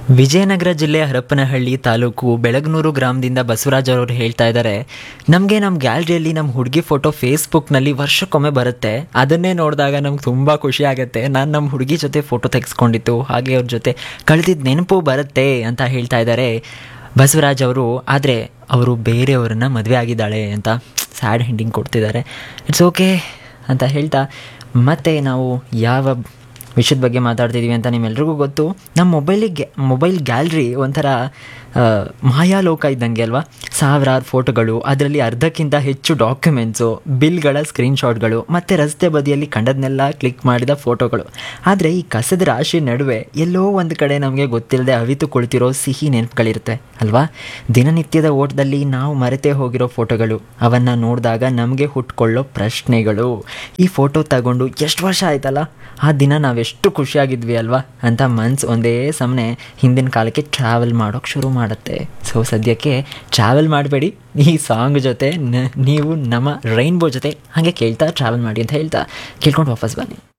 ವಿಜಯನಗರ ಜಿಲ್ಲೆ ಹರಪನಹಳ್ಳಿ ತಾಲೂಕು ಬೆಳಗ್ನೂರು ಗ್ರಾಮದಿಂದ ಬಸವರಾಜ್ ಅವರು ಹೇಳ್ತಾ ಇದ್ದಾರೆ ನಮಗೆ ನಮ್ಮ ಗ್ಯಾಲರಿಯಲ್ಲಿ ನಮ್ಮ ಹುಡುಗಿ ಫೋಟೋ ಫೇಸ್ಬುಕ್ನಲ್ಲಿ ವರ್ಷಕ್ಕೊಮ್ಮೆ ಬರುತ್ತೆ ಅದನ್ನೇ ನೋಡಿದಾಗ ನಮ್ಗೆ ತುಂಬ ಖುಷಿ ಆಗುತ್ತೆ ನಾನು ನಮ್ಮ ಹುಡುಗಿ ಜೊತೆ ಫೋಟೋ ತೆಗೆಸ್ಕೊಂಡಿತ್ತು ಹಾಗೆ ಅವ್ರ ಜೊತೆ ಕಳೆದಿದ್ದ ನೆನಪು ಬರುತ್ತೆ ಅಂತ ಹೇಳ್ತಾ ಇದ್ದಾರೆ ಬಸವರಾಜ್ ಅವರು ಆದರೆ ಅವರು ಬೇರೆಯವ್ರನ್ನ ಮದುವೆ ಆಗಿದ್ದಾಳೆ ಅಂತ ಸ್ಯಾಡ್ ಹೆಂಡಿಂಗ್ ಕೊಡ್ತಿದ್ದಾರೆ ಇಟ್ಸ್ ಓಕೆ ಅಂತ ಹೇಳ್ತಾ ಮತ್ತೆ ನಾವು ಯಾವ ವಿಷಯದ ಬಗ್ಗೆ ಮಾತಾಡ್ತಿದ್ದೀವಿ ಅಂತ ನಿಮ್ಮೆಲ್ರಿಗೂ ಗೊತ್ತು ನಮ್ಮ ಮೊಬೈಲಿಗೆ ಮೊಬೈಲ್ ಗ್ಯಾಲ್ರಿ ಒಂಥರ ಆ, ಮಾಯಾಲೋಕ ಇದ್ದಂಗೆ ಅಲ್ವಾ ಸಾವಿರಾರು ಫೋಟೋಗಳು ಅದರಲ್ಲಿ ಅರ್ಧಕ್ಕಿಂತ ಹೆಚ್ಚು ಡಾಕ್ಯುಮೆಂಟ್ಸು ಬಿಲ್ಗಳ ಸ್ಕ್ರೀನ್ಶಾಟ್ಗಳು ಮತ್ತು ರಸ್ತೆ ಬದಿಯಲ್ಲಿ ಕಂಡದನ್ನೆಲ್ಲ ಕ್ಲಿಕ್ ಮಾಡಿದ ಫೋಟೋಗಳು ಆದರೆ ಈ ಕಸದ ರಾಶಿ ನಡುವೆ ಎಲ್ಲೋ ಒಂದು ಕಡೆ ನಮಗೆ ಗೊತ್ತಿಲ್ಲದೆ ಅವಿತು ಕುಳಿತಿರೋ ಸಿಹಿ ನೆನಪುಗಳಿರುತ್ತೆ ಅಲ್ವಾ ದಿನನಿತ್ಯದ ಓಟದಲ್ಲಿ ನಾವು ಮರೆತೇ ಹೋಗಿರೋ ಫೋಟೋಗಳು ಅವನ್ನು ನೋಡಿದಾಗ ನಮಗೆ ಹುಟ್ಕೊಳ್ಳೋ ಪ್ರಶ್ನೆಗಳು ಈ ಫೋಟೋ ತಗೊಂಡು ಎಷ್ಟು ವರ್ಷ ಆಯ್ತಲ್ಲ ಆ ದಿನ ನಾವೆಷ್ಟು ಖುಷಿಯಾಗಿದ್ವಿ ಅಲ್ವಾ ಅಂತ ಮನ್ಸು ಒಂದೇ ಸಮನೆ ಹಿಂದಿನ ಕಾಲಕ್ಕೆ ಟ್ರಾವೆಲ್ ಮಾಡೋಕ್ಕೆ ಶುರು ಮಾಡುತ್ತೆ ಸೊ ಸದ್ಯಕ್ಕೆ ಟ್ರಾವೆಲ್ ಮಾಡಬೇಡಿ ಈ ಸಾಂಗ್ ಜೊತೆ ನ- ನೀವು ನಮ್ಮ ರೈನ್ಬೋ ಜೊತೆ ಹಾಗೆ ಕೇಳ್ತಾ ಟ್ರಾವೆಲ್ ಮಾಡಿ ಅಂತ ಹೇಳ್ತಾ ಕೇಳ್ಕೊಂಡು ವಾಪಸ್ ಬನ್ನಿ